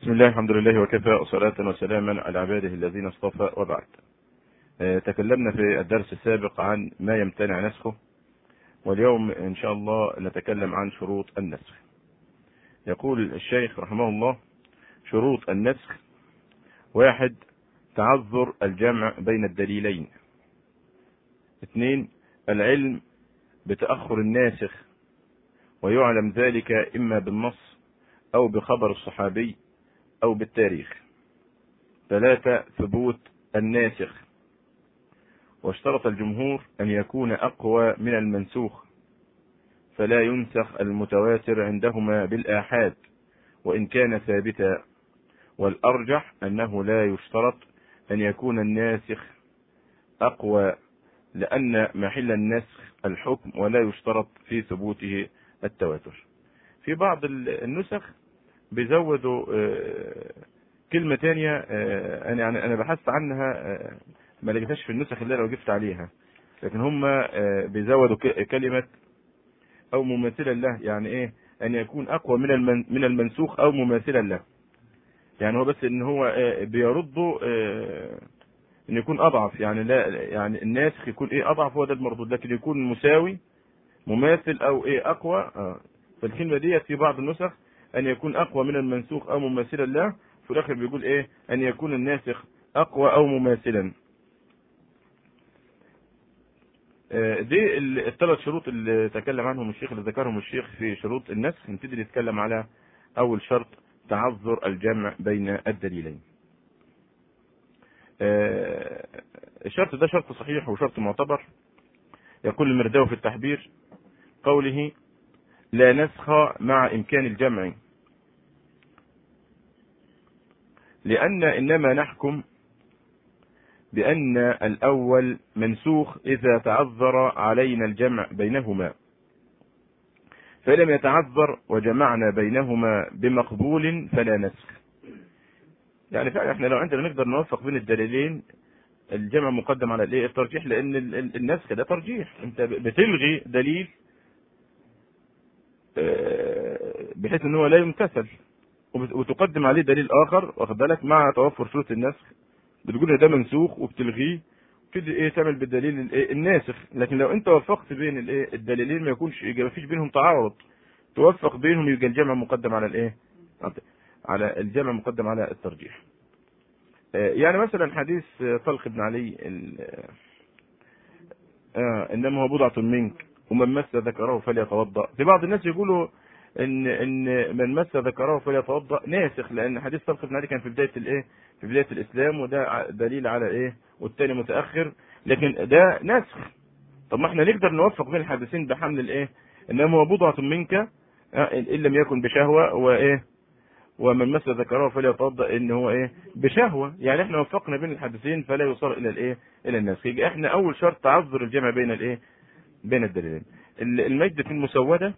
بسم الله الحمد لله وكفى وصلاة وسلاما على عباده الذين اصطفى وبعد. آه، تكلمنا في الدرس السابق عن ما يمتنع نسخه واليوم ان شاء الله نتكلم عن شروط النسخ. يقول الشيخ رحمه الله شروط النسخ واحد تعذر الجمع بين الدليلين. اثنين العلم بتأخر الناسخ ويعلم ذلك إما بالنص أو بخبر الصحابي أو بالتاريخ. ثلاثة ثبوت الناسخ واشترط الجمهور أن يكون أقوى من المنسوخ فلا ينسخ المتواتر عندهما بالآحاد وإن كان ثابتا والأرجح أنه لا يشترط أن يكون الناسخ أقوى لأن محل النسخ الحكم ولا يشترط في ثبوته التواتر في بعض النسخ بيزودوا كلمة تانية أنا يعني أنا بحثت عنها ما لقيتهاش في النسخ اللي أنا وقفت عليها لكن هم بيزودوا كلمة أو مماثلا له يعني إيه أن يكون أقوى من من المنسوخ أو مماثلا له يعني هو بس إن هو بيردوا إن يكون أضعف يعني لا يعني الناسخ يكون إيه أضعف هو ده المردود لكن يكون مساوي مماثل أو إيه أقوى آه. فالكلمة ديت في بعض النسخ أن يكون أقوى من المنسوخ أو مماثلا له في الآخر بيقول إيه أن يكون الناسخ أقوى أو مماثلا دي الثلاث شروط اللي تكلم عنهم الشيخ اللي ذكرهم الشيخ في شروط النسخ نبتدي نتكلم على أول شرط تعذر الجمع بين الدليلين الشرط ده شرط صحيح وشرط معتبر يقول المرداوي في التحبير قوله لا نسخ مع إمكان الجمع لأن إنما نحكم بأن الأول منسوخ إذا تعذر علينا الجمع بينهما فلم يتعذر وجمعنا بينهما بمقبول فلا نسخ يعني فعلا احنا لو عندنا نقدر نوفق بين الدليلين الجمع مقدم على الايه الترجيح لان النسخ ده ترجيح انت بتلغي دليل بحيث ان هو لا يمتثل وتقدم عليه دليل اخر واخد بالك مع توفر شروط النسخ بتقول ان ده منسوخ وبتلغيه تبتدي ايه تعمل بالدليل الايه الناسخ لكن لو انت وفقت بين الايه الدليلين ما يكونش ما فيش بينهم تعارض توفق بينهم يبقى الجمع مقدم على الايه على الجمع مقدم على الترجيح يعني مثلا حديث طلق بن علي آه انما هو بضعة منك ومن مس ذكره فليتوضا في بعض الناس يقولوا ان ان من مس ذكره فليتوضا ناسخ لان حديث طلق بن علي كان في بدايه الايه في بدايه الاسلام وده دليل على ايه والتاني متاخر لكن ده نسخ طب ما احنا نقدر نوفق بين الحديثين بحمل الايه انما هو بضعة منك ان لم يكن بشهوه وايه ومن مس ذكره فليتوضا ان هو ايه بشهوه يعني احنا وفقنا بين الحديثين فلا يوصل الى الايه الى النسخ يبقى احنا اول شرط تعذر الجمع بين الايه بين الدليلين المجد في المسودة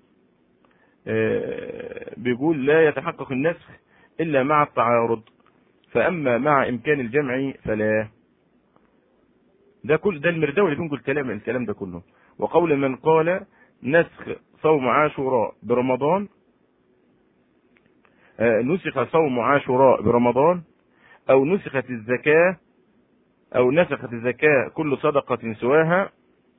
بيقول لا يتحقق النسخ إلا مع التعارض فأما مع إمكان الجمع فلا ده كل ده المرداوي اللي بينقل الكلام الكلام ده كله وقول من قال نسخ صوم عاشوراء برمضان نسخ صوم عاشوراء برمضان أو نسخت الزكاة أو نسخت الزكاة كل صدقة سواها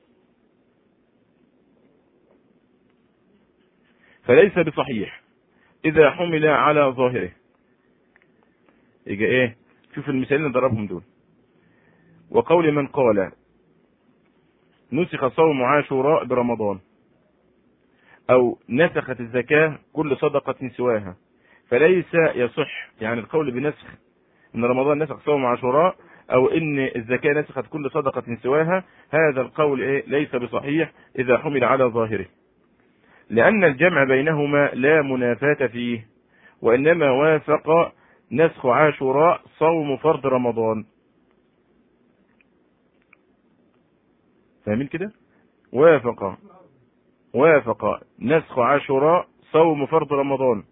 فليس بصحيح إذا حمل على ظاهره يجي إيه شوف المثالين اللي ضربهم دول وقول من قال نسخ صوم عاشوراء برمضان أو نسخت الزكاة كل صدقة سواها فليس يصح يعني القول بنسخ إن رمضان نسخ صوم عاشوراء أو إن الزكاة نسخت كل صدقة سواها هذا القول إيه ليس بصحيح إذا حمل على ظاهره لأن الجمع بينهما لا منافاة فيه وإنما وافق نسخ عاشوراء صوم فرض رمضان فاهمين كده وافق وافق نسخ عاشوراء صوم فرض رمضان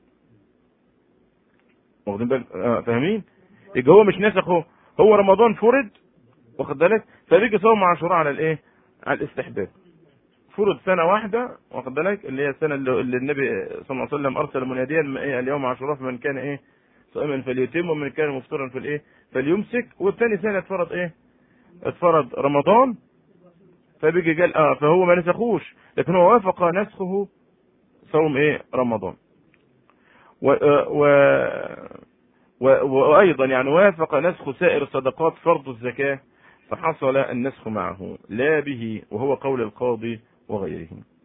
واخدين بالك آه فاهمين يبقى هو مش نسخه هو رمضان فرض واخد بالك فبيجي صوم عاشوراء على الايه على الاستحباب فرض سنه واحده واخد بالك اللي هي السنه اللي, اللي النبي صلى الله عليه وسلم ارسل مناديا اليوم عاشوراء فمن كان ايه صائما فليتم ومن كان مفطرا فالايه فليمسك والثاني سنه اتفرض ايه اتفرض رمضان فبيجي قال اه فهو ما نسخوش لكن هو وافق نسخه صوم ايه رمضان و, و وأيضا يعني وافق نسخ سائر الصدقات فرض الزكاة فحصل النسخ معه لا به وهو قول القاضي وغيره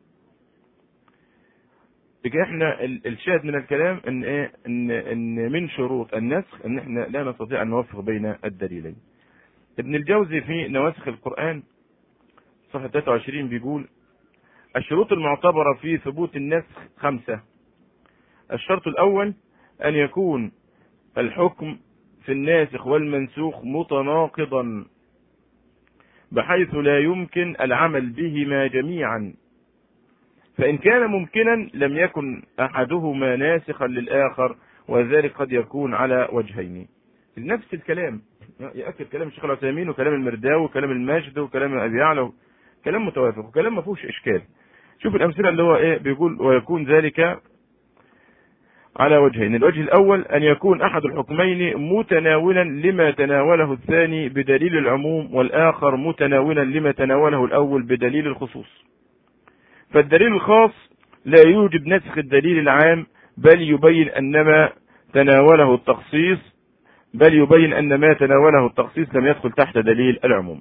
يبقى احنا الشاهد من الكلام ان ايه ان ان من شروط النسخ ان احنا لا نستطيع ان نوفق بين الدليلين ابن الجوزي في نواسخ القرآن صفحة 23 بيقول الشروط المعتبرة في ثبوت النسخ خمسة الشرط الأول أن يكون الحكم في الناسخ والمنسوخ متناقضا بحيث لا يمكن العمل بهما جميعا فإن كان ممكنا لم يكن أحدهما ناسخا للآخر وذلك قد يكون على وجهين نفس الكلام يأكد كلام الشيخ العثيمين وكلام المرداوي وكلام الماجد وكلام أبي يعلى كلام متوافق وكلام ما فيهوش إشكال شوف الأمثلة اللي هو إيه بيقول ويكون ذلك على وجهين الوجه الأول أن يكون أحد الحكمين متناولا لما تناوله الثاني بدليل العموم والآخر متناولا لما تناوله الأول بدليل الخصوص فالدليل الخاص لا يوجب نسخ الدليل العام بل يبين أنما تناوله التخصيص بل يبين أن ما تناوله التخصيص لم يدخل تحت دليل العموم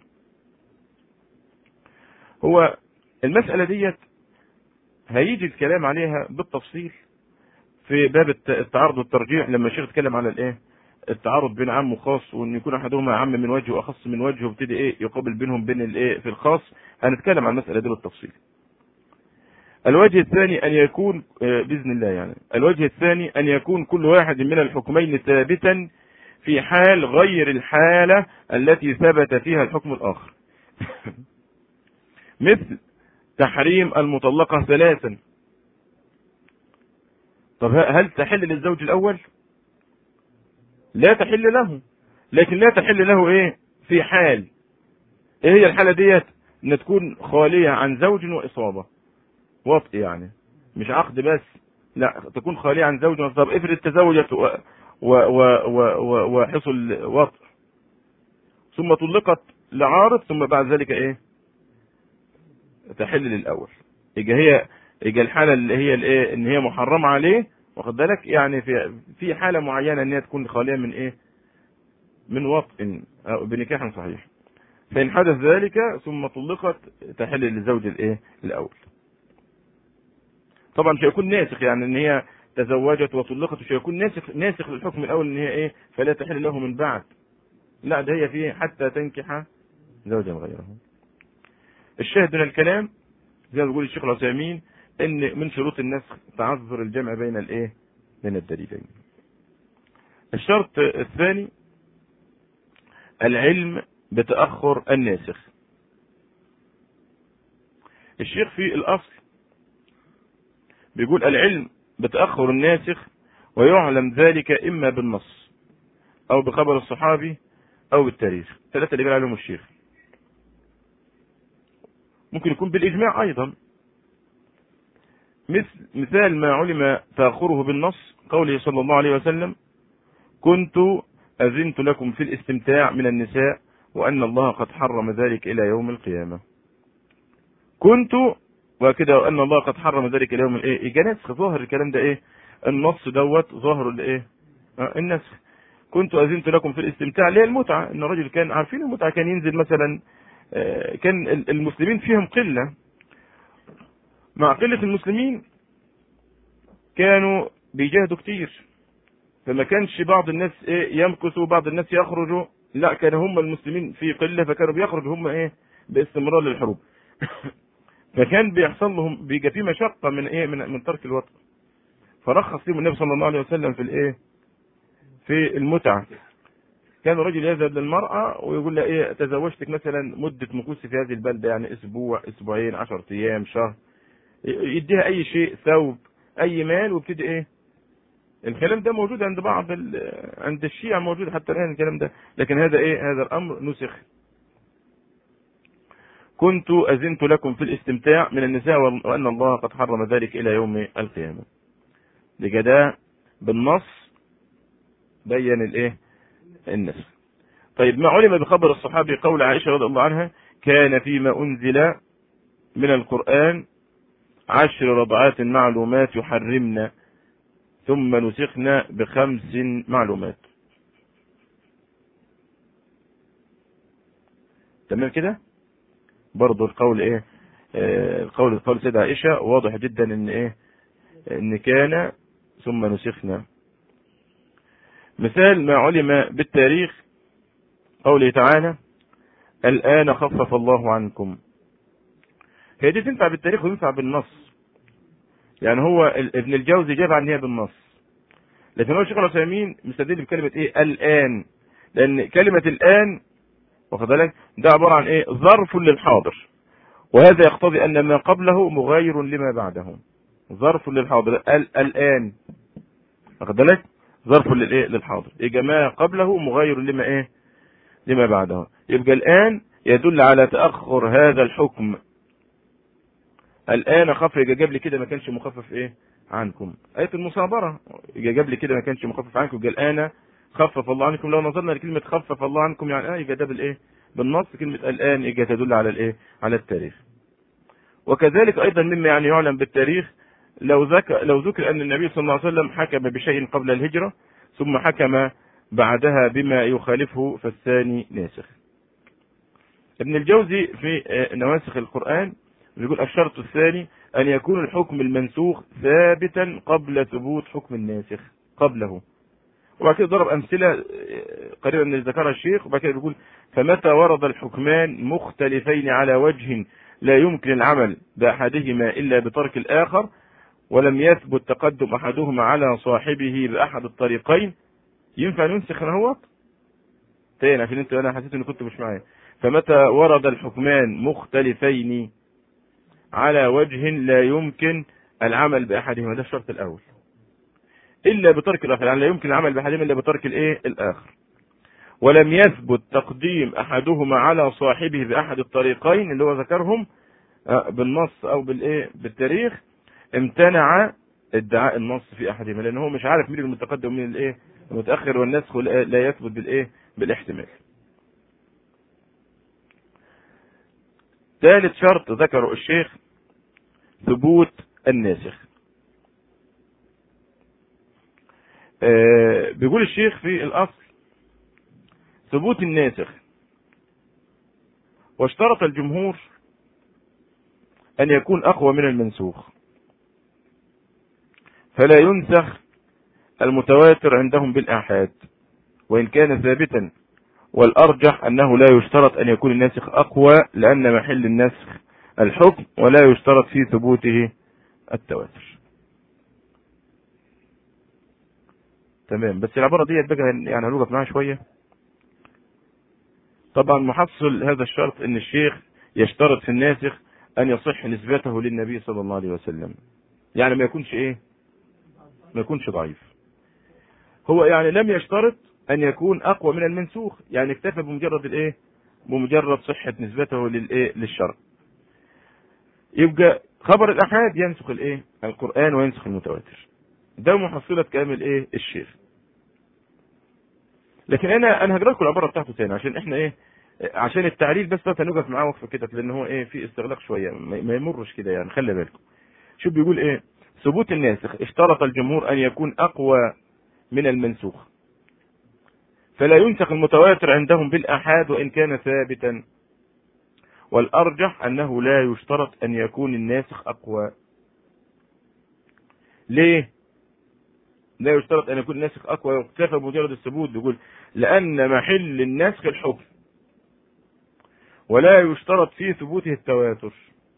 هو المسألة ديت هيجي الكلام عليها بالتفصيل في باب التعارض والترجيح لما الشيخ اتكلم على الايه التعارض بين عام وخاص وان يكون احدهما عام من وجه واخص من وجه وابتدي ايه يقابل بينهم بين الايه في الخاص هنتكلم عن المساله دي بالتفصيل الوجه الثاني ان يكون باذن الله يعني الوجه الثاني ان يكون كل واحد من الحكمين ثابتا في حال غير الحاله التي ثبت فيها الحكم الاخر مثل تحريم المطلقه ثلاثا طب هل تحل للزوج الاول لا تحل له لكن لا تحل له ايه في حال ايه هي الحالة ديت ان تكون خالية عن زوج واصابة وطء يعني مش عقد بس لا تكون خالية عن زوج واصابة افرض تزوجت و و و و وحصل وطء ثم طلقت لعارض ثم بعد ذلك ايه تحل للاول يبقى هي يبقى الحالة اللي هي الايه ان هي محرمة عليه واخد بالك يعني في في حالة معينة ان هي تكون خالية من ايه من وطء او بنكاح صحيح فان حدث ذلك ثم طلقت تحل للزوج الايه الاول طبعا مش هيكون ناسخ يعني ان هي تزوجت وطلقت مش هيكون ناسخ ناسخ للحكم الاول ان هي ايه فلا تحل له من بعد لا ده هي فيه حتى تنكح زوجا غيره الشاهد من الكلام زي ما بيقول الشيخ العثيمين ان من شروط النسخ تعذر الجمع بين الايه بين الدليلين الشرط الثاني العلم بتأخر الناسخ الشيخ في الأصل بيقول العلم بتأخر الناسخ ويعلم ذلك إما بالنص أو بخبر الصحابي أو بالتاريخ ثلاثة اللي قال عليهم الشيخ ممكن يكون بالإجماع أيضا مثل مثال ما علم تأخره بالنص قوله صلى الله عليه وسلم كنت أذنت لكم في الاستمتاع من النساء وأن الله قد حرم ذلك إلى يوم القيامة كنت وكده أن الله قد حرم ذلك إلى يوم الإيه إجا نسخ ظاهر الكلام ده إيه النص دوت ظاهر الإيه آه النسخ كنت أذنت لكم في الاستمتاع اللي هي المتعة إن الرجل كان عارفين المتعة كان ينزل مثلا آه كان المسلمين فيهم قلة مع قلة المسلمين كانوا بيجاهدوا كتير فما كانش بعض الناس ايه يمكثوا بعض الناس يخرجوا لا كانوا هم المسلمين في قلة فكانوا بيخرجوا هم ايه باستمرار للحروب فكان بيحصل لهم بيجي في مشقة من ايه من, من ترك الوطن فرخص لهم النبي صلى الله عليه وسلم في الايه في المتعة كان رجل يذهب للمرأة ويقول لها ايه تزوجتك مثلا مدة مكوسي في هذه البلدة يعني اسبوع اسبوعين عشر ايام شهر يديها اي شيء ثوب اي مال وابتدي ايه الكلام ده موجود عند بعض عند الشيعة موجود حتى الان الكلام ده لكن هذا ايه هذا الامر نسخ كنت اذنت لكم في الاستمتاع من النساء وان الله قد حرم ذلك الى يوم القيامة ده بالنص بين الايه النسخ طيب ما علم بخبر الصحابي قول عائشة رضي الله عنها كان فيما أنزل من القرآن عشر رضعات معلومات يحرمنا ثم نسخنا بخمس معلومات تمام كده برضو القول ايه آه القول القول سيدة عائشة واضح جدا ان ايه ان كان ثم نسخنا مثال ما علم بالتاريخ قوله تعالى الآن خفف الله عنكم هي دي تنفع بالتاريخ وينفع بالنص يعني هو ابن الجوزي جاب عنها بالنص لكن هو الشيخ العثيمين مستدل بكلمة ايه الآن لأن كلمة الآن واخد بالك ده عبارة عن ايه ظرف للحاضر وهذا يقتضي أن ما قبله مغاير لما بعده ظرف للحاضر ال الآن واخد بالك ظرف للايه للحاضر يبقى ما قبله مغاير لما ايه لما بعده يبقى الآن يدل على تأخر هذا الحكم الآن خف يبقى جاب لي كده ما كانش مخفف ايه عنكم آية المصابرة يبقى جاب لي كده ما كانش مخفف عنكم يبقى الآن خفف الله عنكم لو نظرنا لكلمة خفف الله عنكم يعني اه يبقى ده بالايه بالنص كلمة الآن يبقى تدل على الايه على التاريخ وكذلك أيضا مما يعني يعلم بالتاريخ لو ذكر لو ذكر أن النبي صلى الله عليه وسلم حكم بشيء قبل الهجرة ثم حكم بعدها بما يخالفه فالثاني ناسخ ابن الجوزي في نواسخ القرآن بيقول الشرط الثاني أن يكون الحكم المنسوخ ثابتا قبل ثبوت حكم الناسخ قبله وبعد كده ضرب أمثلة قريبا من اللي ذكرها الشيخ وبعد كده بيقول فمتى ورد الحكمان مختلفين على وجه لا يمكن العمل بأحدهما إلا بترك الآخر ولم يثبت تقدم أحدهما على صاحبه بأحد الطريقين ينفع ننسخ اهوت تاني عشان انت انا حسيت ان كنت مش معايا فمتى ورد الحكمان مختلفين على وجه لا يمكن العمل باحدهما ده الشرط الاول الا بترك الاخر يعني لا يمكن العمل باحدهما الا بترك الايه الاخر ولم يثبت تقديم احدهما على صاحبه باحد الطريقين اللي هو ذكرهم بالنص او بالايه بالتاريخ امتنع ادعاء النص في احدهما لان هو مش عارف مين المتقدم ومين الايه المتاخر والنسخ لا يثبت بالايه بالاحتمال ثالث شرط ذكره الشيخ ثبوت الناسخ آه بيقول الشيخ في الاصل ثبوت الناسخ واشترط الجمهور ان يكون اقوى من المنسوخ فلا ينسخ المتواتر عندهم بالآحاد وإن كان ثابتا والأرجح أنه لا يشترط أن يكون الناسخ أقوى لأن محل النسخ الحكم ولا يشترط في ثبوته التواتر تمام بس العبارة دي بقى يعني هنوقف معاها شوية طبعا محصل هذا الشرط ان الشيخ يشترط في الناسخ ان يصح نسبته للنبي صلى الله عليه وسلم يعني ما يكونش ايه ما يكونش ضعيف هو يعني لم يشترط ان يكون اقوى من المنسوخ يعني اكتفى بمجرد الايه بمجرد صحة نسبته للايه للشرع يبقى خبر الاحاد ينسخ الايه القرآن وينسخ المتواتر ده محصلة كلام الايه الشيخ لكن انا انا هجرى لكم العباره بتاعته تاني عشان احنا ايه عشان التعليل بس بس هنوقف معاه وقفه كده لان هو ايه في استغلاق شويه ما يمرش كده يعني خلي بالكم شوف بيقول ايه ثبوت الناسخ اشترط الجمهور ان يكون اقوى من المنسوخ فلا ينسخ المتواتر عندهم بالآحاد وإن كان ثابتا والأرجح أنه لا يشترط أن يكون الناسخ أقوى ليه لا يشترط أن يكون الناسخ أقوى واكتفى بمجرد الثبوت بيقول لأن محل النسخ الحكم ولا يشترط في ثبوته التواتر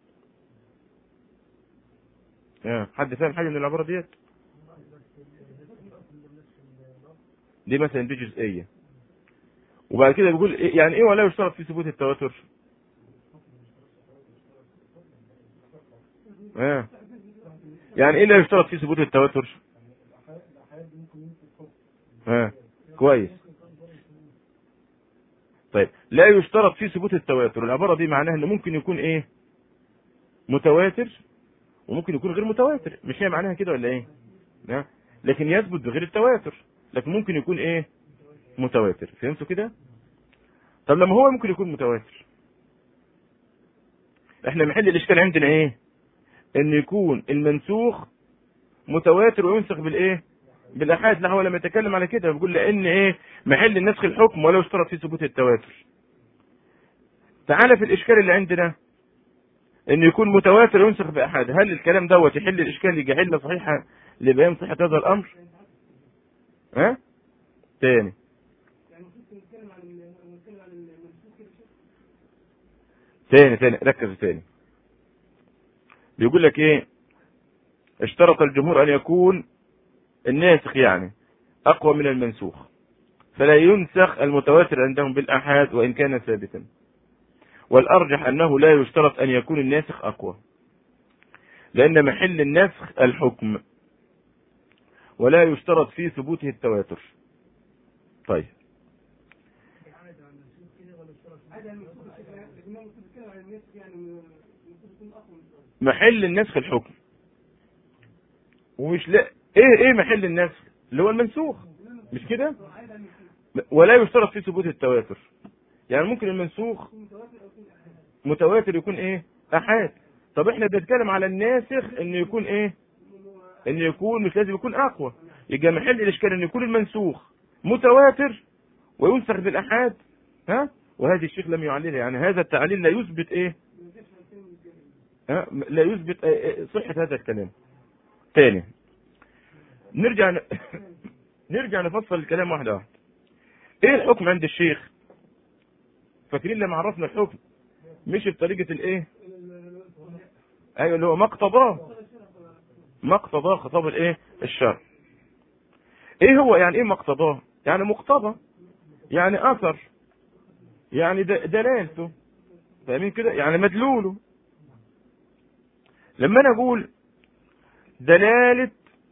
حد فاهم حاجة من العبارة ديت دي مثلا دي جزئيه وبعد كده بيقول إيه يعني ايه ولا يشترط في ثبوت التواتر آه. يعني ايه لا يشترط في ثبوت التواتر آه. كويس طيب لا يشترط في ثبوت التواتر العبارة دي معناها انه ممكن يكون ايه متواتر وممكن يكون غير متواتر مش هي معناها كده ولا ايه آه. لكن يثبت بغير التواتر لكن ممكن يكون ايه متواتر فهمتوا كده طب لما هو ممكن يكون متواتر احنا محل الاشكال عندنا ايه ان يكون المنسوخ متواتر وينسخ بالايه بالاحاد لا هو لما يتكلم على كده بيقول لان ايه محل النسخ الحكم ولو اشترط فيه ثبوت التواتر تعالى في الاشكال اللي عندنا ان يكون متواتر وينسخ باحاد هل الكلام دوت يحل الاشكال يجي علة صحيحه لبيان صحه هذا الامر ها تاني تاني تاني ركز تاني بيقول لك ايه اشترط الجمهور ان يكون الناسخ يعني اقوى من المنسوخ فلا ينسخ المتواتر عندهم بالاحاد وان كان ثابتا والارجح انه لا يشترط ان يكون الناسخ اقوى لان محل النسخ الحكم ولا يشترط في ثبوته التواتر طيب محل النسخ الحكم ومش لا ايه ايه محل النسخ اللي هو المنسوخ مش كده ولا يشترط في ثبوت التواتر يعني ممكن المنسوخ متواتر يكون ايه احاد طب احنا بنتكلم على الناسخ انه يكون ايه انه يكون مش لازم يكون اقوى يبقى محل الاشكال انه يكون المنسوخ متواتر وينسخ بالاحاد ها وهذه الشيخ لم يعللها يعني هذا التعليل لا يثبت ايه ها لا يثبت صحة هذا الكلام تاني نرجع ن... نرجع نفصل الكلام واحدة واحدة ايه الحكم عند الشيخ فاكرين لما عرفنا الحكم مش بطريقة الايه ايوه اللي هو ما اقتضاه ما اقتضاه خطاب الايه الشرع ايه هو يعني ايه ما اقتضاه يعني مقتضى يعني اثر يعني دلالته فاهمين كده يعني مدلوله لما انا اقول دلالة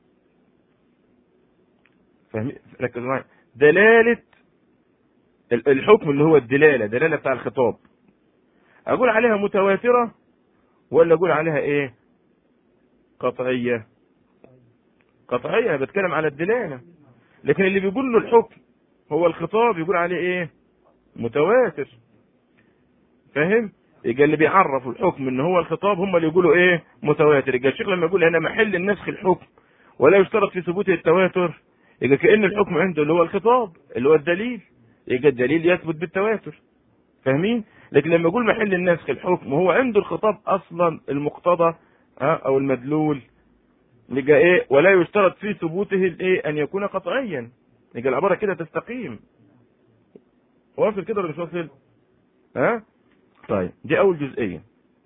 فاهمين ركزوا معايا دلالة الحكم اللي هو الدلالة دلالة بتاع الخطاب اقول عليها متواترة ولا اقول عليها ايه قطعية قطعية انا بتكلم على الدلالة لكن اللي بيقول له الحكم هو الخطاب يقول عليه ايه متواتر فاهم يبقى اللي بيعرفوا الحكم ان هو الخطاب هم اللي يقولوا ايه متواتر يبقى الشيخ لما يقول هنا محل النسخ الحكم ولا يشترط في ثبوت التواتر يبقى كأن الحكم عنده اللي هو الخطاب اللي هو الدليل يبقى الدليل يثبت بالتواتر فاهمين لكن لما يقول محل النسخ الحكم وهو عنده الخطاب اصلا المقتضى او المدلول يبقى ايه ولا يشترط في ثبوته الايه ان يكون قطعيا يبقى العباره كده تستقيم واصل كده ولا مش واصل ها طيب دي اول جزئيه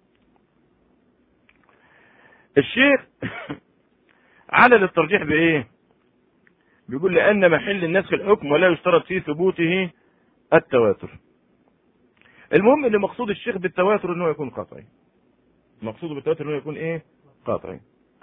الشيخ علل الترجيح بايه بيقول لان محل النسخ الحكم ولا يشترط في ثبوته التواتر المهم ان مقصود الشيخ بالتواتر انه يكون قطعي مقصوده بالتواتر انه يكون ايه قطعي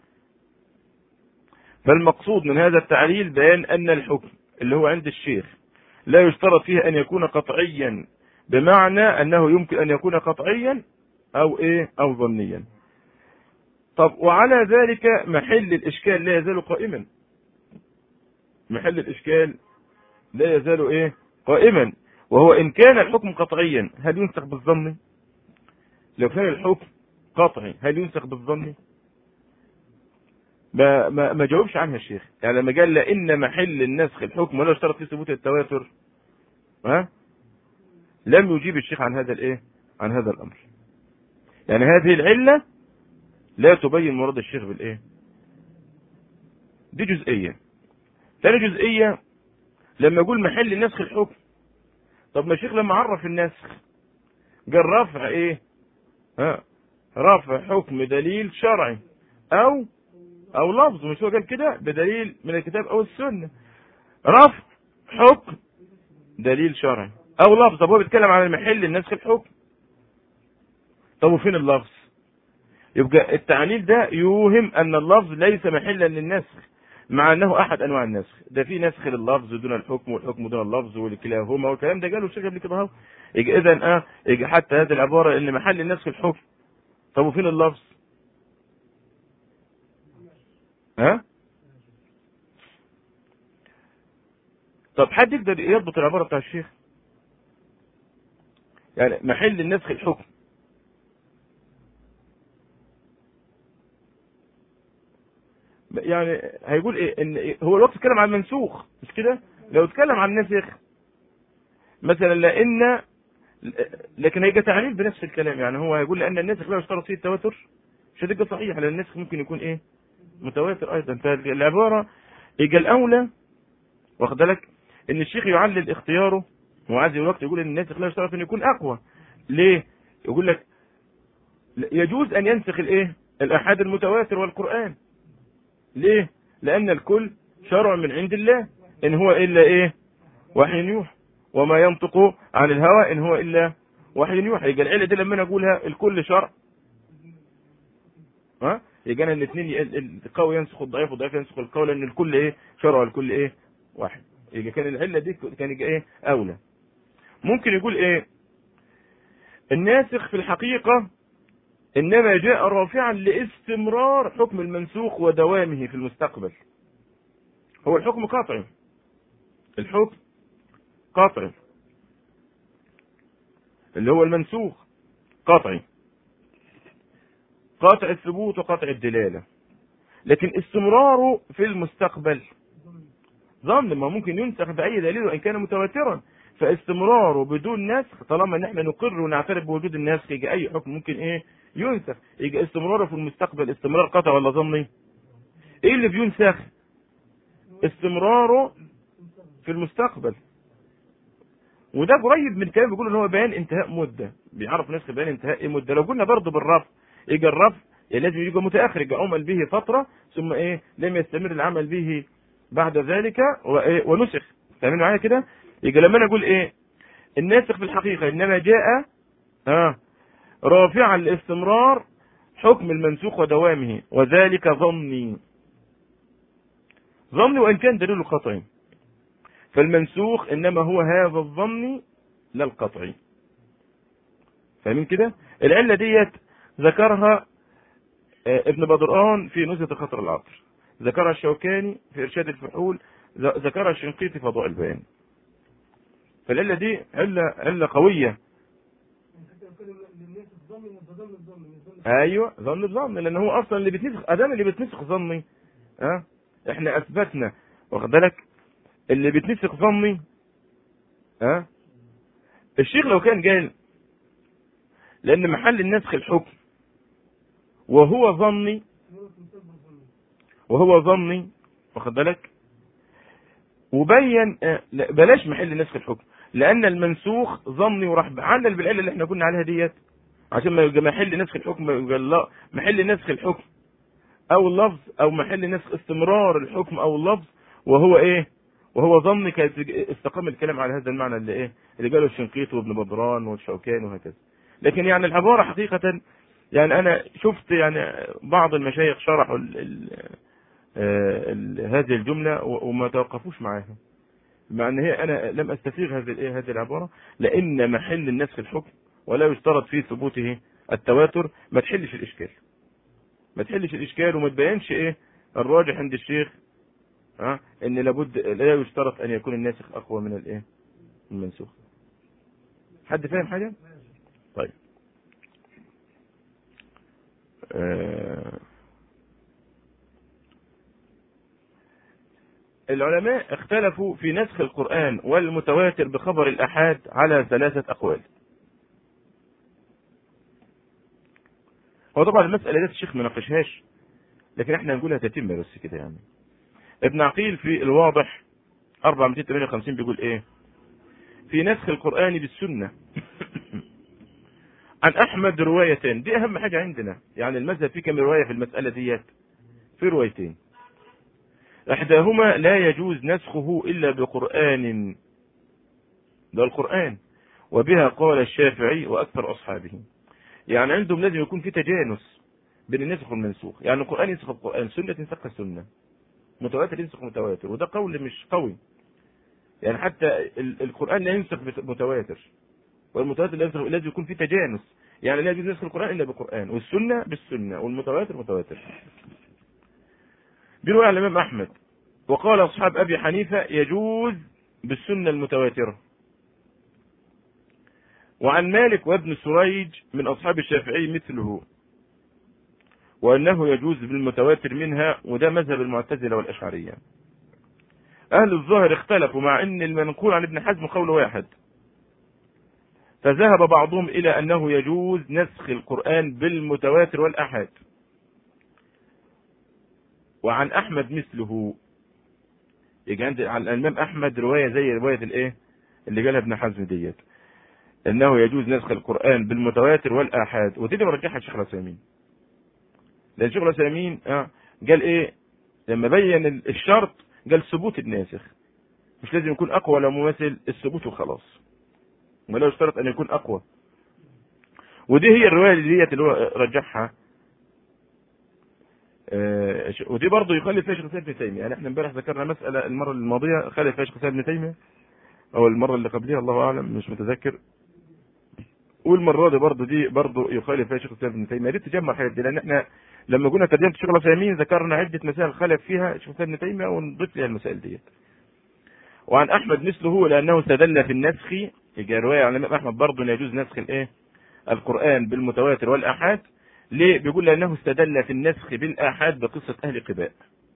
فالمقصود من هذا التعليل بيان ان الحكم اللي هو عند الشيخ لا يشترط فيه ان يكون قطعيا بمعنى انه يمكن ان يكون قطعيا او ايه او ظنيا طب وعلى ذلك محل الاشكال لا يزال قائما محل الاشكال لا يزال ايه قائما وهو ان كان الحكم قطعيا هل ينسخ بالظن لو كان الحكم قطعي هل ينسخ بالظن ما ما ما جاوبش عنها الشيخ يعني لما قال لان محل النسخ الحكم ولا اشترط في ثبوت التواتر ها لم يجيب الشيخ عن هذا الايه عن هذا الامر يعني هذه العله لا تبين مراد الشيخ بالايه دي جزئيه ثاني جزئيه لما يقول محل نسخ الحكم طب ما الشيخ لما عرف النسخ قال رفع ايه ها رفع حكم دليل شرعي او او لفظ مش هو قال كده بدليل من الكتاب او السنه رفع حكم دليل شرعي او لفظ طب هو بيتكلم عن المحل النسخ الحكم طب وفين اللفظ يبقى التعليل ده يوهم ان اللفظ ليس محلا للنسخ مع انه احد انواع النسخ ده في نسخ لللفظ دون الحكم والحكم دون اللفظ والكلاهما والكلام ده قاله الشيخ قبل كده اهو يجي اذا اه يجي حتى هذه العباره ان محل النسخ الحكم طب وفين اللفظ ها طب حد يقدر يضبط العباره بتاع الشيخ يعني محل النسخ الحكم يعني هيقول ايه ان إيه؟ هو الوقت اتكلم عن منسوخ مش كده لو اتكلم عن نسخ مثلا لان لكن هيجي تعليل بنفس الكلام يعني هو هيقول لان النسخ لا يشترط فيه التواتر مش هتبقى صحيح لان النسخ ممكن يكون ايه متواتر ايضا فالعباره يجي الاولى واخد بالك ان الشيخ يعلل اختياره وعايز الوقت يقول ان الناسخ لا يشترط ان يكون اقوى ليه يقول لك يجوز ان ينسخ الايه الاحاد المتواتر والقران ليه لان الكل شرع من عند الله ان هو الا ايه وحي يوحى وما ينطق عن الهوى ان هو الا وحي يوحى يبقى العله دي لما انا اقولها الكل شرع ها يبقى انا الاثنين القوي ينسخ الضعيف والضعيف ينسخ القوي لان الكل ايه شرع الكل ايه واحد يبقى كان العله دي كان يبقى ايه اولى ممكن يقول ايه الناسخ في الحقيقه انما جاء رافعا لاستمرار حكم المنسوخ ودوامه في المستقبل هو الحكم قاطعي الحكم قاطعي اللي هو المنسوخ قاطعي قاطع الثبوت وقاطع الدلاله لكن استمراره في المستقبل ظن ما ممكن ينسخ باي دليل وان كان متواترا فاستمراره بدون نسخ طالما ان احنا نقر ونعترف بوجود النسخ يجي اي حكم ممكن ايه ينسخ يجي استمراره في المستقبل استمرار قطع ولا ظني ايه اللي بينسخ استمراره في المستقبل وده قريب من كلام بيقول ان هو بيان انتهاء مده بيعرف نسخ بيان انتهاء ايه مده لو قلنا برضه بالرفع يجي الرفع يعني لازم يجي متاخر يجي عمل به فتره ثم ايه لم يستمر العمل به بعد ذلك وايه ونسخ فاهمين معايا كده يبقى لما انا اقول ايه الناسخ في الحقيقه انما جاء اه رافعا لاستمرار حكم المنسوخ ودوامه وذلك ظني ظني وان كان دليل قطعي فالمنسوخ انما هو هذا الظن لا القطعي فاهمين كده العله ديت ذكرها ابن بدران في نزهه خطر العطر ذكرها الشوكاني في ارشاد الفحول ذكرها الشنقيطي في ضوء البيان فالعلة دي علة علة قوية ايوه ظن بظن لان هو اصلا اللي بتنسخ ادام اللي بتنسخ ظني ها أه؟ احنا اثبتنا واخد بالك اللي بتنسخ ظني ها أه؟ الشيخ لو كان قال لان محل النسخ الحكم وهو ظني وهو ظني واخد بالك وبين بلاش محل نسخ الحكم لان المنسوخ ظني وراح علل بالعله اللي احنا كنا عليها ديت عشان ما يبقى محل نسخ الحكم يبقى لا محل نسخ الحكم او اللفظ او محل نسخ استمرار الحكم او اللفظ وهو ايه وهو ظني كانت استقام الكلام على هذا المعنى اللي ايه اللي قاله الشنقيط وابن بدران والشوكاني وهكذا لكن يعني العباره حقيقه يعني انا شفت يعني بعض المشايخ شرحوا ال ال ال هذه الجمله وما توقفوش معاها مع ان هي انا لم استفيغ هذه الايه هذه العباره لان محل النسخ الحكم ولا يشترط في ثبوته التواتر ما تحلش الاشكال ما تحلش الاشكال وما تبينش ايه الراجح عند الشيخ ها ان لابد لا يشترط ان يكون الناسخ اقوى من الايه المنسوخ حد فاهم حاجه طيب آه العلماء اختلفوا في نسخ القرآن والمتواتر بخبر الأحاد على ثلاثة أقوال هو طبعا المسألة دي الشيخ ما ناقشهاش لكن احنا نقولها تتم بس كده يعني ابن عقيل في الواضح 458 بيقول ايه في نسخ القرآن بالسنة عن أحمد روايتين دي أهم حاجة عندنا يعني المذهب فيه كم رواية في المسألة ديت في روايتين إحداهما لا يجوز نسخه إلا بقرآن ده القرآن وبها قال الشافعي وأكثر أصحابه يعني عندهم لازم يكون في تجانس بين النسخ والمنسوخ يعني القرآن ينسخ القرآن سنة تنسخ السنة متواتر ينسخ متواتر وده قول مش قوي يعني حتى القرآن لا ينسخ متواتر والمتواتر لا ينسخ لازم يكون في تجانس يعني لا يجوز نسخ القرآن إلا بالقرآن والسنة بالسنة والمتواتر متواتر بيروي على الإمام أحمد وقال أصحاب أبي حنيفة يجوز بالسنة المتواترة وعن مالك وابن سريج من أصحاب الشافعي مثله وأنه يجوز بالمتواتر منها وده مذهب المعتزلة والأشعرية أهل الظاهر اختلفوا مع أن المنقول عن ابن حزم قول واحد فذهب بعضهم إلى أنه يجوز نسخ القرآن بالمتواتر والأحاد وعن أحمد مثله يجي عند عن الإمام أحمد رواية زي رواية الإيه اللي قالها ابن حزم ديت انه يجوز نسخ القران بالمتواتر والاحاد ودي اللي مرجحها الشيخ العثيمين لان الشيخ العثيمين اه قال ايه لما بين الشرط قال ثبوت الناسخ مش لازم يكون اقوى ولا مماثل الثبوت وخلاص ولا يشترط ان يكون اقوى ودي هي الروايه ديت اللي هو رجحها آه ودي برضه يخالف فيها شيخ الاسلام ابن تيميه يعني احنا امبارح ذكرنا مساله المره الماضيه خالف فيها شيخ الاسلام ابن تيميه او المره اللي قبلها الله اعلم مش متذكر والمره دي برضه دي برضه يخالف فيها شيخ الاسلام ابن تيميه دي تجمع الحاجات دي لان احنا لما كنا قدمت الشيخ العثيمين ذكرنا عده مسائل خالف فيها شيخ الاسلام ابن تيميه ونضيف لها المسائل ديت. وعن احمد مثله لانه استدل في النسخ يجي روايه عن الامام احمد برضه ان يجوز نسخ الايه؟ القران بالمتواتر والاحاد ليه؟ بيقول لانه استدل في النسخ بالاحاد بقصه اهل قباء.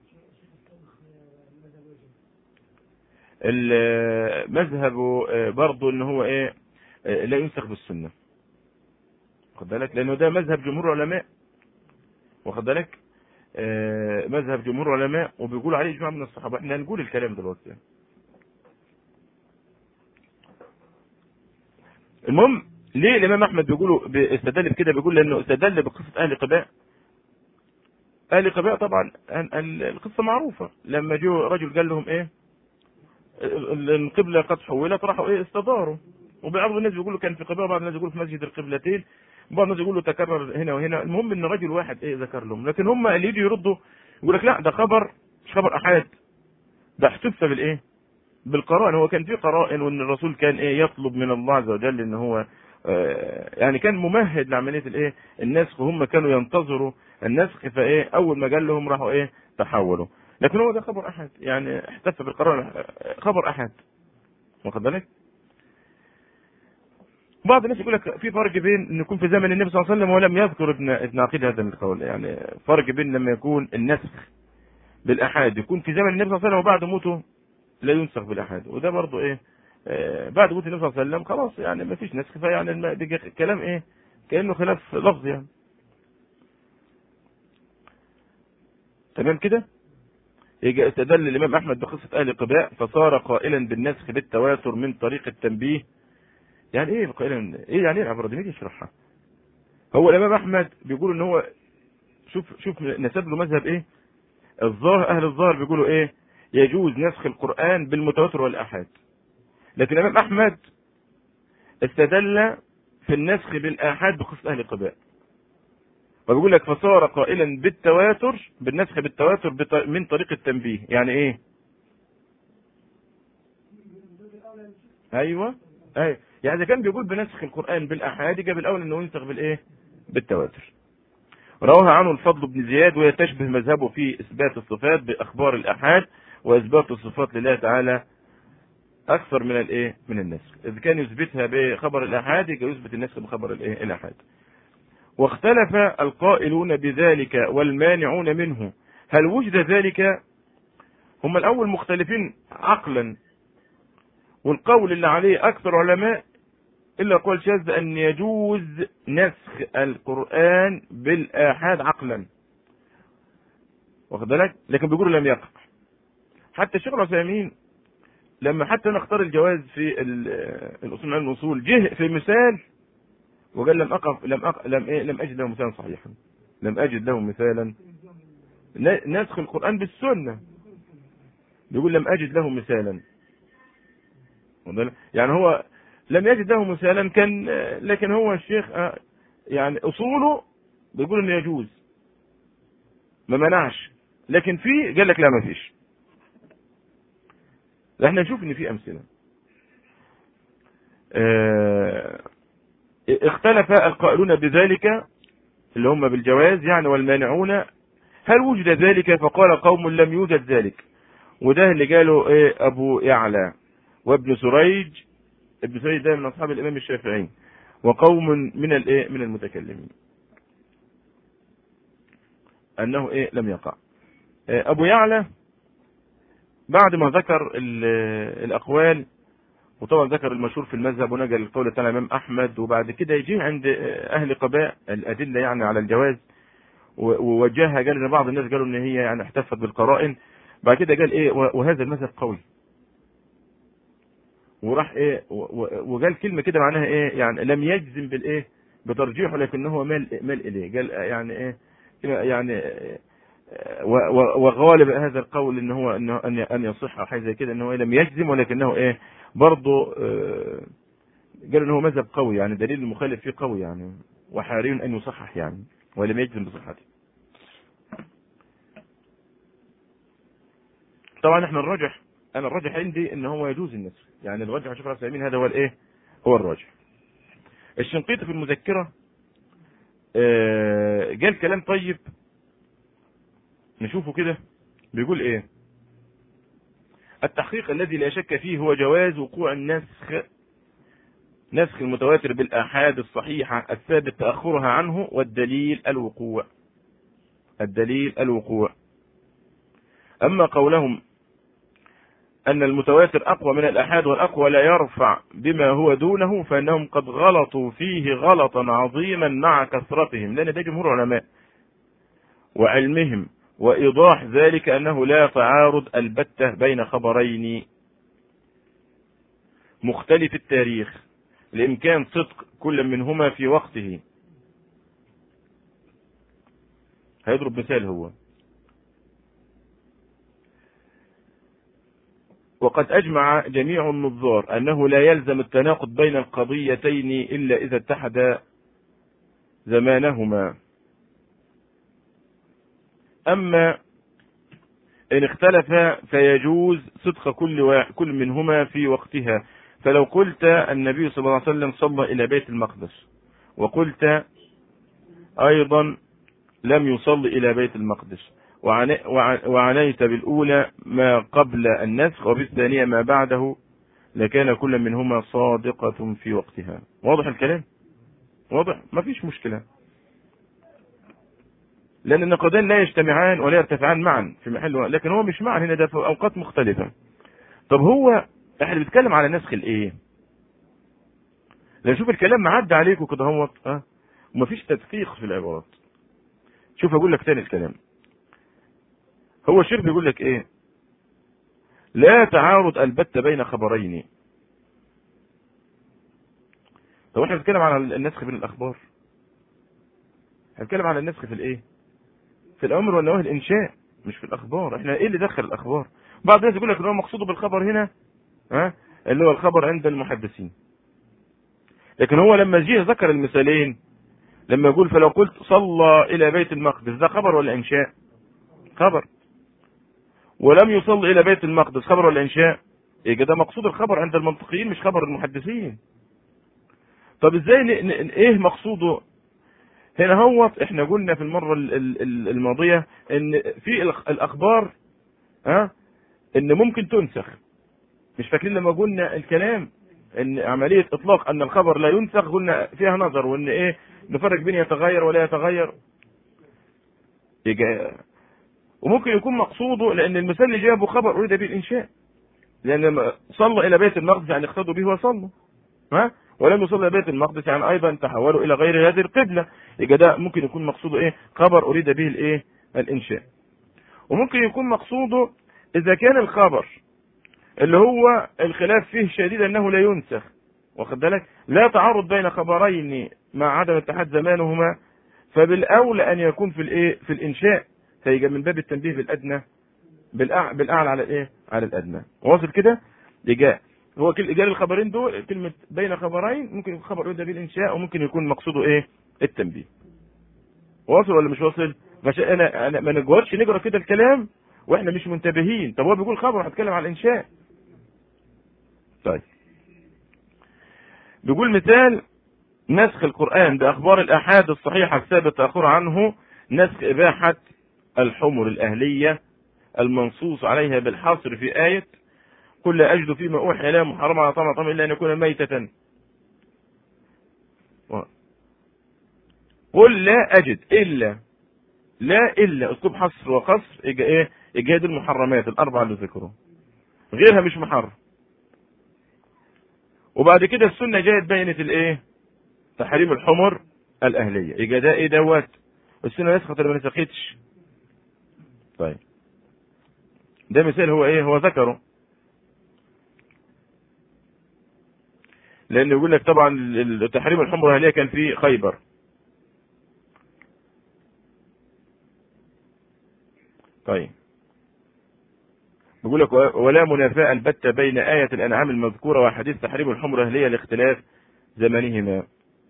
مذهبه برضه ان هو ايه؟ لا ينسخ بالسنه. واخد بالك؟ لانه ده مذهب جمهور العلماء. واخد بالك؟ آه مذهب جمهور العلماء وبيقول عليه اجماع من الصحابه، احنا هنقول الكلام دلوقتي. المهم ليه الامام احمد بيقولوا استدل بكده بيقول لانه استدل بقصه اهل قباء اهل قباء طبعا القصه معروفه لما جو رجل قال لهم ايه القبله قد حولت راحوا ايه استداروا وبعض الناس بيقولوا كان في قباء بعض الناس يقولوا في مسجد القبلتين بعض الناس يقولوا تكرر هنا وهنا المهم ان رجل واحد ايه ذكر لهم لكن هم اللي يجوا يردوا يقول لك لا ده خبر مش خبر احاد ده احتف بالايه بالقرائن هو كان في قرائن وان الرسول كان ايه يطلب من الله عز وجل ان هو آه يعني كان ممهد لعمليه الايه النسخ وهم كانوا ينتظروا النسخ فايه اول ما قال لهم راحوا ايه تحولوا لكن هو ده خبر احد يعني احتف بالقرائن خبر احد واخد بالك بعض الناس يقول لك في فرق بين ان يكون في زمن النبي صلى الله عليه وسلم ولم يذكر ابن ابن عقيل هذا القول يعني فرق بين لما يكون النسخ بالاحاد يكون في زمن النبي صلى الله عليه وسلم وبعد موته لا ينسخ بالاحاد وده برضه ايه آه بعد موت النبي صلى الله عليه وسلم خلاص يعني ما فيش نسخ فيعني بيجي كلام ايه كانه خلاف لفظ يعني تمام كده يجي استدل الامام احمد بقصه اهل قباء فصار قائلا بالنسخ بالتواتر من طريق التنبيه يعني ايه قائلا ايه يعني ايه العباره دي نيجي نشرحها هو الامام احمد بيقول ان هو شوف شوف نسب له مذهب ايه الظاهر اهل الظاهر بيقولوا ايه يجوز نسخ القرآن بالمتواتر والآحاد لكن الإمام أحمد استدل في النسخ بالآحاد بقصة أهل قباء وبيقول لك فصار قائلا بالتواتر بالنسخ بالتواتر من طريق التنبيه يعني ايه ايوه ايوه يعني اذا كان بيقول بنسخ القران بالاحاد جاب الاول انه ينسخ بالايه بالتواتر رواه عنه الفضل بن زياد وهي تشبه مذهبه في اثبات الصفات باخبار الاحاد واثبات الصفات لله تعالى اكثر من الايه من النسخ اذا كان يثبتها بخبر الاحاد يبقى يثبت النسخ بخبر الايه الاحاد واختلف القائلون بذلك والمانعون منه هل وجد ذلك هم الاول مختلفين عقلا والقول اللي عليه اكثر علماء الا قول شاذ ان يجوز نسخ القران بالاحاد عقلا واخد بالك لكن بيقولوا لم يقع حتى الشيخ العثيمين لما حتى نختار الجواز في الاصول علم الاصول جه في مثال وقال لم اقف لم أقف لم إيه لم اجد له مثالا صحيحا لم اجد له مثالا نسخ القران بالسنه بيقول لم اجد له مثالا يعني هو لم يجد له مثالا كان لكن هو الشيخ يعني اصوله بيقول انه يجوز ما منعش لكن في قال لك لا ما فيش احنا نشوف ان في امثله اه اختلف القائلون بذلك اللي هم بالجواز يعني والمانعون هل وجد ذلك فقال قوم لم يوجد ذلك وده اللي قاله ايه ابو يعلى وابن سريج ابن سريج ده من اصحاب الامام الشافعي وقوم من الايه من المتكلمين انه ايه لم يقع ابو يعلى بعد ما ذكر الاقوال وطبعا ذكر المشهور في المذهب ونجل القول بتاع الامام احمد وبعد كده يجي عند اهل قباء الادله يعني على الجواز ووجهها قال ان بعض الناس قالوا ان هي يعني احتفت بالقرائن بعد كده قال ايه وهذا المذهب قوي وراح ايه وقال كلمه كده معناها ايه يعني لم يجزم بالايه بترجيحه لكنه مال مال اليه قال يعني ايه يعني وغالب هذا القول ان هو انه ان يصح او حاجه زي كده انه لم يجزم ولكنه ايه برضه قال انه مذهب قوي يعني دليل المخالف فيه قوي يعني وحاري ان يصحح يعني ولم يجزم بصحته طبعا احنا الراجح انا الراجح عندي ان هو يجوز النسخ يعني الراجح شوف راس هذا هو الايه هو الراجح الشنقيطي في المذكره آه قال كلام طيب نشوفه كده بيقول ايه التحقيق الذي لا شك فيه هو جواز وقوع النسخ نسخ المتواتر بالآحاد الصحيحة الثابت تأخرها عنه والدليل الوقوع الدليل الوقوع أما قولهم أن المتواتر أقوى من الآحاد والأقوى لا يرفع بما هو دونه فإنهم قد غلطوا فيه غلطا عظيما مع كثرتهم لأن ده جمهور علماء وعلمهم وإيضاح ذلك أنه لا تعارض البتة بين خبرين مختلف التاريخ لإمكان صدق كل منهما في وقته هيضرب مثال هو وقد أجمع جميع النظار أنه لا يلزم التناقض بين القضيتين إلا إذا اتحد زمانهما أما إن اختلف فيجوز صدق كل كل منهما في وقتها فلو قلت النبي صلى الله عليه وسلم صلى إلى بيت المقدس وقلت أيضا لم يصل إلى بيت المقدس وعنيت بالأولى ما قبل النسخ وبالثانية ما بعده لكان كل منهما صادقة في وقتها واضح الكلام واضح ما فيش مشكلة لأن النقدان لا يجتمعان ولا يرتفعان معا في محل لكن هو مش معا هنا ده في أوقات مختلفة طب هو احنا بنتكلم على نسخ الايه لو شوف الكلام معدي عليكم كده اهوت ها ومفيش تدقيق في العبارات شوف اقول لك تاني الكلام هو الشيخ بيقول لك ايه لا تعارض البتة بين خبرين طب احنا بنتكلم على النسخ بين الاخبار هنتكلم على النسخ في الايه في الامر والنواهي الانشاء مش في الاخبار احنا ايه اللي دخل الاخبار بعض الناس يقول لك ان هو مقصوده بالخبر هنا ها اللي هو الخبر عند المحدثين لكن هو لما جه ذكر المثالين لما يقول فلو قلت صلى الى بيت المقدس ده خبر ولا انشاء خبر ولم يصل الى بيت المقدس خبر ولا انشاء ايه ده مقصود الخبر عند المنطقيين مش خبر المحدثين طب ازاي ن... ن... ايه مقصوده هنا هو احنا قلنا في المره الماضيه ان في الاخبار ها ان ممكن تنسخ مش فاكرين لما قلنا الكلام ان عمليه اطلاق ان الخبر لا ينسخ قلنا فيها نظر وان ايه نفرق بين يتغير ولا يتغير يجا وممكن يكون مقصوده لان المثال اللي جابه خبر اريد به الانشاء لان لما صلى الى بيت المقدس يعني اقتدوا به وصلوا ها ولم يصل الى بيت المقدس يعني ايضا تحولوا الى غير هذه القبله يبقى ده ممكن يكون مقصوده ايه خبر اريد به الايه الانشاء وممكن يكون مقصوده اذا كان الخبر اللي هو الخلاف فيه شديد انه لا ينسخ واخد بالك لا تعارض بين خبرين مع عدم اتحاد زمانهما فبالاولى ان يكون في الايه في الانشاء فيجي من باب التنبيه بالادنى بالاعلى على الايه على الادنى واصل كده يجي هو قال الخبرين دول كلمه بين خبرين ممكن يكون خبر يبدا بالانشاء وممكن يكون مقصوده ايه التنبيه واصل ولا مش واصل مش انا انا ما نجوزش نقرا كده الكلام واحنا مش منتبهين طب هو بيقول خبر هتكلم على الانشاء طيب بيقول مثال نسخ القرآن بأخبار الآحاد الصحيحة الثابت تأخر عنه نسخ إباحة الحمر الأهلية المنصوص عليها بالحصر في آية قل لا أجد فيما أوحي لا محرم على طعام طعام إلا أن يكون ميتة قل لا أجد إلا لا إلا أسلوب حصر وقصر إجا إيه إجهاد المحرمات الأربعة اللي ذكروا غيرها مش محرم وبعد كده السنة جاءت بينت الإيه تحريم الحمر الأهلية إجا ده إيه دوت السنة نسخت ولا ما نسختش طيب ده مثال هو إيه هو ذكره لأنه يقول لك طبعا تحريم الحمر الأهلية كان في خيبر طيب بيقول لك ولا منافاة البتة بين آية الأنعام المذكورة وحديث تحريم الحمر أهلية لاختلاف زمنهما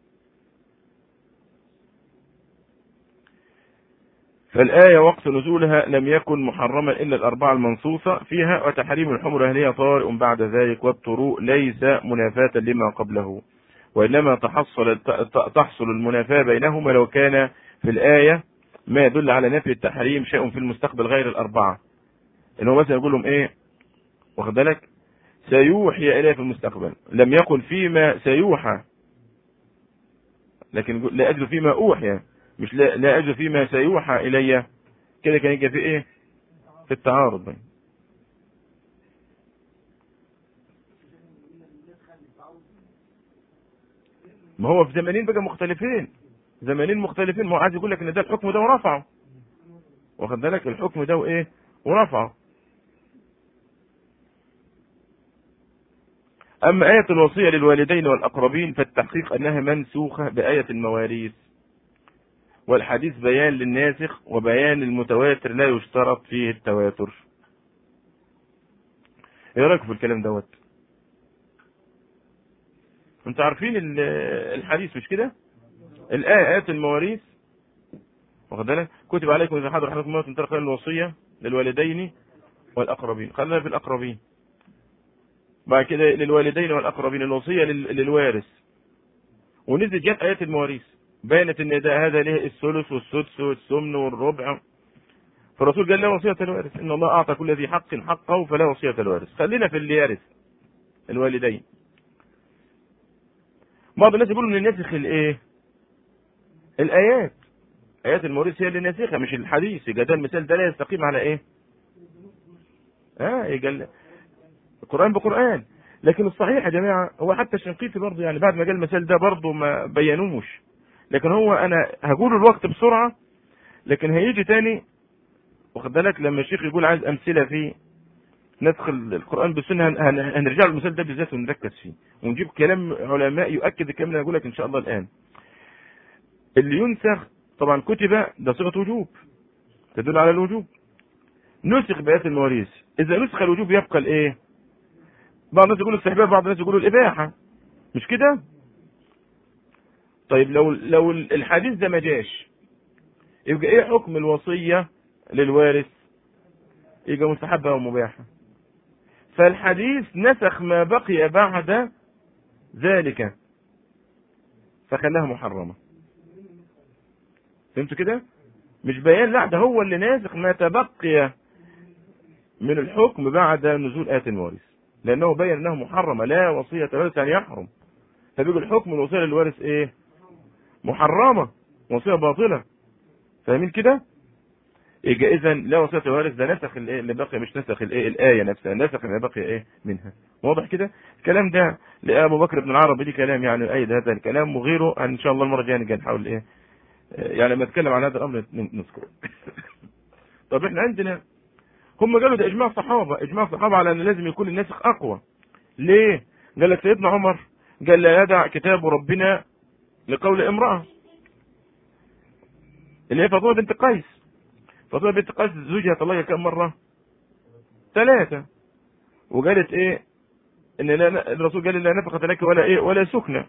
فالآية وقت نزولها لم يكن محرما إلا الأربعة المنصوصة فيها وتحريم الحمر أهلية طارئ بعد ذلك والطروء ليس منافاة لما قبله وإنما تحصل تحصل المنافاة بينهما لو كان في الآية ما يدل على نفي التحريم شيء في المستقبل غير الأربعة إن هو مثلا يقول لهم إيه واخد بالك سيوحي إليه في المستقبل لم يقل فيما سيوحى لكن لا أجد فيما أوحي مش لا, لا أجد فيما سيوحى إلي كده كان يجي في إيه في التعارض بين ما هو في زمانين بقى مختلفين زمانين مختلفين ما هو عايز يقول لك ان ده الحكم ده ورفعه واخد بالك الحكم ده وايه ورفعه اما آية الوصية للوالدين والاقربين فالتحقيق انها منسوخة بآية المواريث والحديث بيان للناسخ وبيان المتواتر لا يشترط فيه التواتر ايه رايكم في الكلام دوت انتوا عارفين الحديث مش كده الآية آيات المواريث واخد بالك كتب عليكم إذا حضر أحدكم موت ترك الوصية للوالدين والأقربين خلينا في الأقربين بعد كده للوالدين والأقربين الوصية للوارث ونزلت جت آيات المواريث بينت ان ده هذا له الثلث والسدس والثمن والربع فالرسول قال لا وصية الوارث ان الله اعطى كل ذي حق حقه فلا وصية الوارث خلينا في اللي يرث الوالدين بعض الناس يقولوا ان نسخ الايه الايات ايات الموريث هي اللي ناسخه مش الحديث يبقى ده المثال ده لا يستقيم على ايه اه يقال القران بقران لكن الصحيح يا جماعه هو حتى الشنقيطي برضه يعني بعد ما قال المثال ده برضه ما بينوش لكن هو انا هقول الوقت بسرعه لكن هيجي تاني واخد بالك لما الشيخ يقول عايز امثله في نسخ القران بالسنه هنرجع للمثال ده بالذات ونركز فيه ونجيب كلام علماء يؤكد الكلام اللي هقول لك ان شاء الله الان اللي ينسخ طبعا كتب ده صيغه وجوب تدل على الوجوب نسخ بآيات المواريث اذا نسخ الوجوب يبقى الايه بعض الناس يقولوا الاستحباب بعض الناس يقولوا الاباحه مش كده طيب لو لو الحديث ده ما جاش يبقى ايه حكم الوصيه للوارث يبقى مستحبه او مباحه فالحديث نسخ ما بقي بعد ذلك فخلاها محرمه فهمتوا كده مش بيان لا ده هو اللي ناسخ ما تبقي من الحكم بعد نزول آية الوارث لأنه بين أنه محرمة لا وصية الوارث يعني يحرم فبيقول الحكم الوصية للوارث إيه محرمة وصية باطلة فاهمين كده يبقى اذا لا وصيه الوارث ده نسخ الايه اللي بقي مش نسخ الايه الايه نفسها نسخ اللي بقي ايه منها واضح كده الكلام ده لابو بكر بن العربي دي كلام يعني ايد هذا الكلام وغيره ان شاء الله المره الجايه نجي نحاول ايه يعني لما نتكلم عن هذا الامر نذكره طب احنا عندنا هم قالوا ده اجماع صحابه اجماع صحابه على ان لازم يكون الناسخ اقوى ليه قال لك سيدنا عمر قال لا يدع كتاب ربنا لقول امراه اللي هي فاطمه بنت قيس فاطمه بنت قيس زوجها طلقها كم مره ثلاثه وقالت ايه ان لا الرسول قال لا نفقه لك ولا ايه ولا سكنه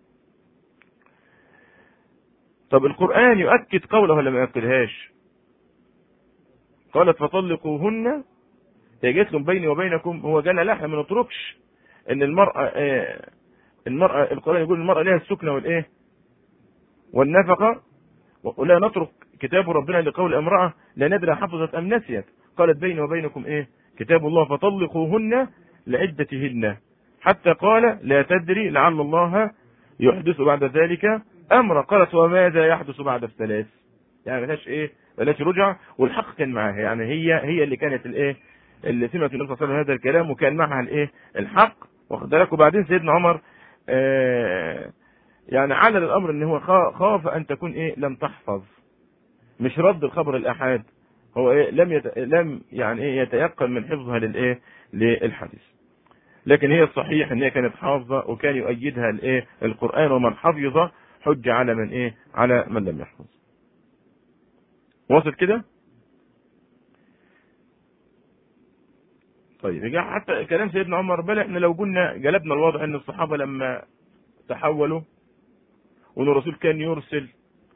طب القرآن يؤكد قوله ولا ما يؤكدهاش قالت فطلقوهن هي جت لهم بيني وبينكم هو قال لا احنا ما نتركش ان المرأة اه المرأة القرآن يقول المرأة لها السكنة والايه والنفقة ولا نترك كتاب ربنا لقول امرأة لا ندري حفظت ام نسيت قالت بيني وبينكم ايه كتاب الله فطلقوهن لعدتهن حتى قال لا تدري لعل الله يحدث بعد ذلك امرا قالت وماذا يحدث بعد الثلاث يعني ملهاش ايه ملهاش رجع والحق كان معاها يعني هي هي اللي كانت الايه اللي سمعت النبي صلى الله عليه وسلم هذا الكلام وكان معها الايه الحق واخد بالك وبعدين سيدنا عمر آه يعني علل الامر ان هو خاف ان تكون ايه لم تحفظ مش رد الخبر الاحاد هو ايه لم يت... لم يعني ايه يتيقن من حفظها للايه للحديث لكن هي الصحيح ان هي كانت حافظه وكان يؤيدها الايه القران ومن حفظ حج على من ايه على من لم يحفظ واصل كده طيب حتى كلام سيدنا عمر بل احنا لو قلنا جلبنا الوضع ان الصحابه لما تحولوا وان الرسول كان يرسل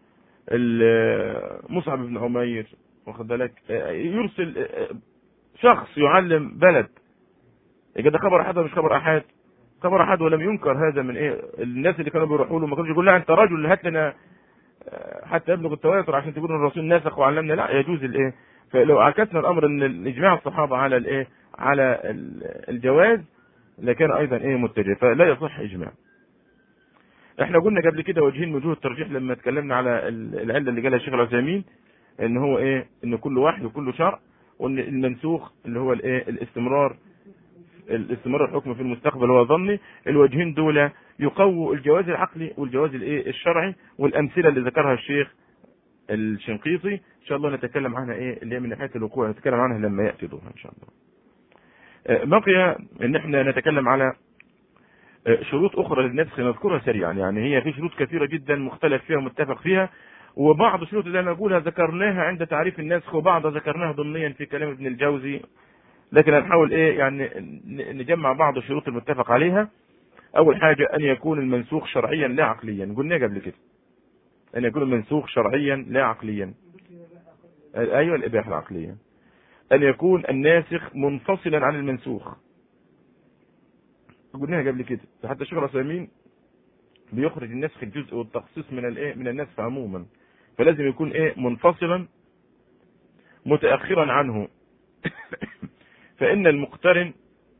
مصعب بن عمير واخد بالك يرسل شخص يعلم بلد يبقى ده خبر احد مش خبر احد خبر احد ولم ينكر هذا من ايه الناس اللي كانوا بيروحوا له ما كانوش يقول لا انت رجل هات لنا حتى يبلغ التواتر عشان تقول ان الرسول ناسخ وعلمنا لا يجوز الايه فلو عكسنا الامر ان اجماع الصحابه على الايه على الجواز لكان ايضا ايه متجه فلا يصح اجماع احنا قلنا قبل كده وجهين من وجوه الترجيح لما اتكلمنا على العله اللي قالها الشيخ العثيمين ان هو ايه ان كل واحد وكل شرع وان المنسوخ اللي هو الايه الاستمرار الاستمرار الحكم في المستقبل هو ظني الوجهين دول يقووا الجواز العقلي والجواز الايه الشرعي والامثله اللي ذكرها الشيخ الشنقيطي ان شاء الله نتكلم عنها ايه اللي هي من ناحيه الوقوع نتكلم عنها لما ياتي دورها ان شاء الله بقي ان احنا نتكلم على شروط اخرى للنسخ نذكرها سريعا يعني هي في شروط كثيره جدا مختلف فيها ومتفق فيها وبعض الشروط اللي انا اقولها ذكرناها عند تعريف النسخ وبعض ذكرناها ضمنيا في كلام ابن الجوزي لكن هنحاول ايه يعني نجمع بعض الشروط المتفق عليها اول حاجه ان يكون المنسوخ شرعيا لا عقليا قلنا قبل كده ان يكون المنسوخ شرعيا لا عقليا ايوه الاباحه العقليه ان يكون الناسخ منفصلا عن المنسوخ قلناها قبل كده حتى الشيخ العثيمين بيخرج النسخ الجزء والتخصيص من الايه من النسخ عموما فلازم يكون ايه منفصلا متاخرا عنه فان المقترن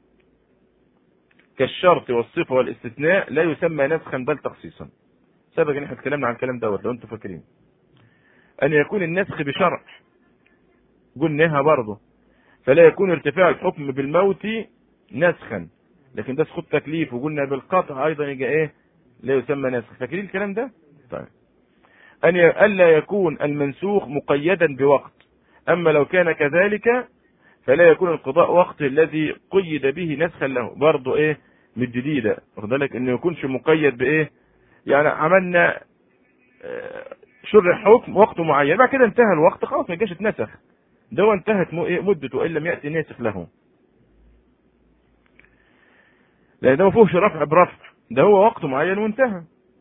كالشرط والصفه والاستثناء لا يسمى نسخا بل تخصيصا سبق ان احنا اتكلمنا عن الكلام دوت لو انتم فاكرين ان يكون النسخ بشرع قلناها برضه فلا يكون ارتفاع الحكم بالموت نسخا لكن ده سقوط تكليف وقلنا بالقطع ايضا يجي ايه لا يسمى نسخ فاكرين الكلام ده طيب ان الا يكون المنسوخ مقيدا بوقت اما لو كان كذلك فلا يكون القضاء وقت الذي قيد به نسخا له برضه ايه من جديده واخد بالك انه يكونش مقيد بايه يعني عملنا شرع حكم وقت معين بعد كده انتهى الوقت خلاص ما جاش اتنسخ ده انتهت مدته ان لم ياتي ناسخ له لان ده ما فيهوش رفع برفع ده هو وقت معين وانتهى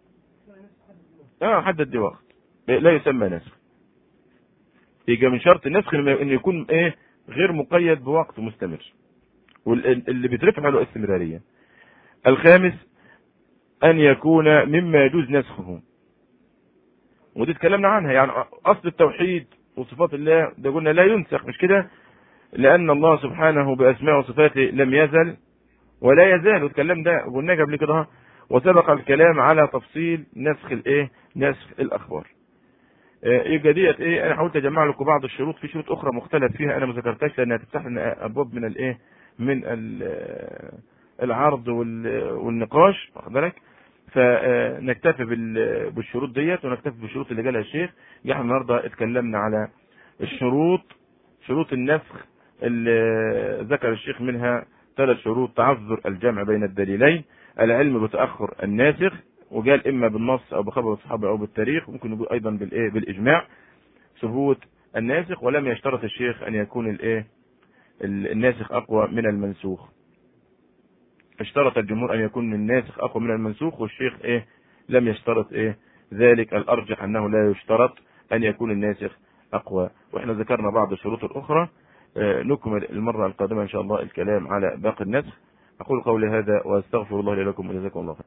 اه حدد دي وقت لا يسمى نسخ يبقى من شرط النسخ ان يكون ايه غير مقيد بوقت مستمر واللي بيترفع له استمرارية الخامس ان يكون مما يجوز نسخه ودي اتكلمنا عنها يعني اصل التوحيد وصفات الله ده قلنا لا ينسخ مش كده لان الله سبحانه باسماء وصفاته لم يزل ولا يزال والكلام ده قلناه قبل كده وسبق الكلام على تفصيل نسخ الايه نسخ الاخبار يبقى ديت ايه انا حاولت اجمع لكم بعض الشروط في شروط اخرى مختلف فيها انا ما ذكرتهاش لانها تفتح لنا ابواب من الايه من العرض والنقاش واخد بالك فنكتفي بالشروط ديت ونكتفي بالشروط اللي قالها الشيخ احنا النهارده اتكلمنا على الشروط شروط النسخ اللي ذكر الشيخ منها ثلاث شروط تعذر الجمع بين الدليلين العلم بتاخر الناسخ وقال اما بالنص او بخبر الصحابه او بالتاريخ ممكن نقول ايضا بالايه بالاجماع ثبوت الناسخ ولم يشترط الشيخ ان يكون الايه الناسخ اقوى من المنسوخ اشترط الجمهور ان يكون الناسخ اقوى من المنسوخ والشيخ ايه لم يشترط ايه ذلك الارجح انه لا يشترط ان يكون الناسخ اقوى واحنا ذكرنا بعض الشروط الاخرى نكمل المره القادمه ان شاء الله الكلام على باقي النسخ اقول قولي هذا واستغفر الله لي ولكم وجزاكم الله خير